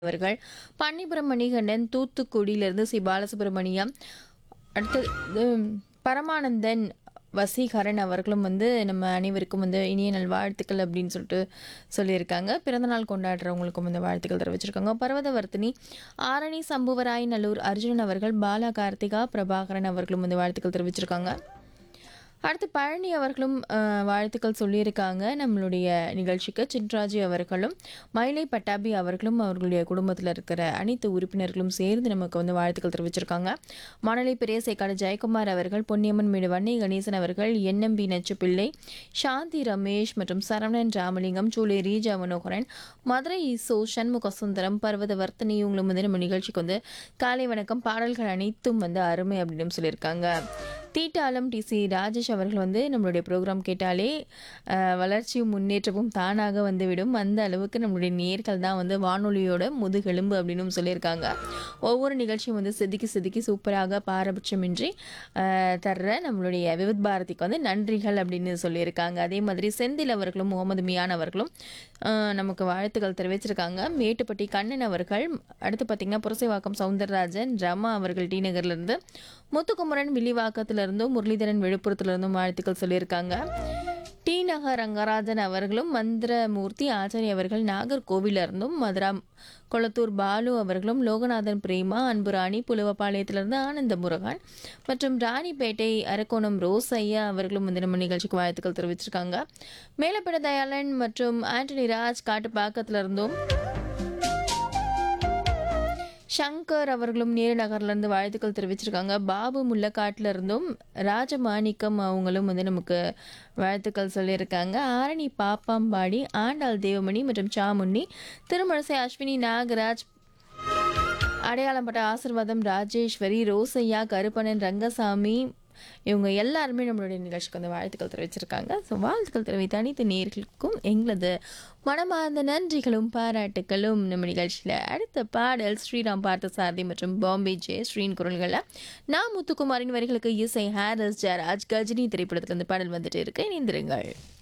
அவர்கள் பன்னிபுரம் மணிகண்டன் தூத்துக்குடியிலிருந்து சி பாலசுப்ரமணியம் அடுத்து உம், பரமானந்தன் வசீகரன் அவர்களும் வந்து நம்ம அனைவருக்கும் வந்து இனிய நல்வாழ்த்துக்கள் அப்படின்னு சொல்லிட்டு சொல்லியிருக்காங்க பிறந்தநாள் கொண்டாடுறவங்களுக்கும் வந்து வாழ்த்துக்கள் தெரிவிச்சிருக்காங்க பர்வதவர்த்தினி ஆரணி சம்புவராய் நல்லூர் அர்ஜுனன் அவர்கள் பாலா கார்த்திகா பிரபாகரன் அவர்களும் வந்து வாழ்த்துக்கள் தெரிவிச்சிருக்காங்க அடுத்து பழனி அவர்களும் அஹ், வாழ்த்துக்கள் சொல்லியிருக்காங்க நம்மளுடைய நிகழ்ச்சிக்கு சின்ராஜி அவர்களும் மயிலை பட்டாபி அவர்களும் அவர்களுடைய குடும்பத்தில் இருக்கிற அனைத்து உறுப்பினர்களும் சேர்ந்து நமக்கு வந்து வாழ்த்துக்கள் தெரிவிச்சிருக்காங்க மணலி பெரியசேக்காடு ஜெயக்குமார் அவர்கள் பொன்னியம்மன் மீடு வன்னி கணேசன் அவர்கள் என்எம்பி நச்சுப்பிள்ளை சாந்தி ரமேஷ் மற்றும் சரவணன் ராமலிங்கம் சூளை ரீஜா மனோகரன் மதுரை இசோ சண்முக சுந்தரம் பர்வத வர்த்தனி இவங்களும் வந்து நம்ம நிகழ்ச்சிக்கு வந்து காலை வணக்கம் பாடல்கள் அனைத்தும் வந்து அருமை அப்படின்னு சொல்லியிருக்காங்க தீட்டாலம் டிசி ராஜேஷ் அவர்கள் வந்து நம்மளுடைய ப்ரோக்ராம் கேட்டாலே அஹ், வளர்ச்சியும் முன்னேற்றமும் தானாக வந்துவிடும் அந்த அளவுக்கு நம்மளுடைய நேர்கள் தான் வந்து வானொலியோட முதுகெலும்பு அப்படின்னு சொல்லியிருக்காங்க ஒவ்வொரு நிகழ்ச்சியும் வந்து செதுக்கி செதுக்கி சூப்பராக பாரபட்சமின்றி அஹ், தர்ற நம்மளுடைய விவித் பாரதிக்கு வந்து நன்றிகள் அப்படின்னு சொல்லியிருக்காங்க அதே மாதிரி செந்தில் அவர்களும் முகமது மியான் அவர்களும் அஹ், நமக்கு வாழ்த்துக்கள் தெரிவிச்சிருக்காங்க மேட்டுப்பட்டி கண்ணன் அவர்கள் அடுத்து பார்த்திங்கன்னா புரசைவாக்கம் சவுந்தரராஜன் ரமா அவர்கள் டி நகர்லேருந்து முத்துக்குமரன் வில்லிவாக்கத்திலிருந்தும் முரளிதரன் விழுப்புரத்திலிருந்தும் வாழ்த்துக்கள் சொல்லியிருக்காங்க டி நகர் ரங்கராஜன் அவர்களும் மந்திரமூர்த்தி ஆச்சாரி அவர்கள் நாகர்கோவில இருந்தும் மதுரா கொளத்தூர் பாலு அவர்களும் லோகநாதன் பிரேமா அன்புராணி புலுவப்பாளையத்திலிருந்து ஆனந்த முருகன் மற்றும் ராணிப்பேட்டை அரக்கோணம் ரோஸ் ஐயா அவர்களும் வந்து நம்ம நிகழ்ச்சிக்கு வாழ்த்துக்கள் தெரிவிச்சிருக்காங்க மேலப்பட தயாளன் மற்றும் ஆண்டனி ராஜ் காட்டுப்பாக்கத்துல இருந்தும் சங்கர் அவர்களும் நேருநகர்லேருந்து வாழ்த்துக்கள் தெரிவிச்சிருக்காங்க பாபு முல்லக்காட்டுல இருந்தும் ராஜமாணிக்கம் அவங்களும் வந்து நமக்கு வாழ்த்துக்கள் சொல்லியிருக்காங்க ஆரணி பாப்பாம்பாடி ஆண்டாள் தேவமணி மற்றும் சாமுண்ணி திருமணசை அஸ்வினி நாகராஜ் அடையாளப்பட்ட ஆசிர்வாதம் ராஜேஸ்வரி ரோசையா கருப்பணன் ரங்கசாமி இவங்க எல்லாருமே நம்மளுடைய நிகழ்ச்சிக்கு வந்து வாழ்த்துக்கள் தெரிவிச்சிருக்காங்க ஸோ வாழ்த்துக்கள் தெரிவித்த அனைத்து நேர்களுக்கும் எங்களது மனமார்ந்த நன்றிகளும் பாராட்டுகளும் நம்ம நிகழ்ச்சியில் அடுத்த பாடல் ஸ்ரீராம் பார்த்தசாரதி மற்றும் பாம்பே ஜே ஸ்ரீன் குரல்களில் நான் முத்துக்குமாரின் வரிகளுக்கு இசை ஹாரஸ் ஜெயராஜ் கஜினி திரைப்படத்திலிருந்து பாடல் வந்துட்டு இருக்கு இணைந்திருங்கள்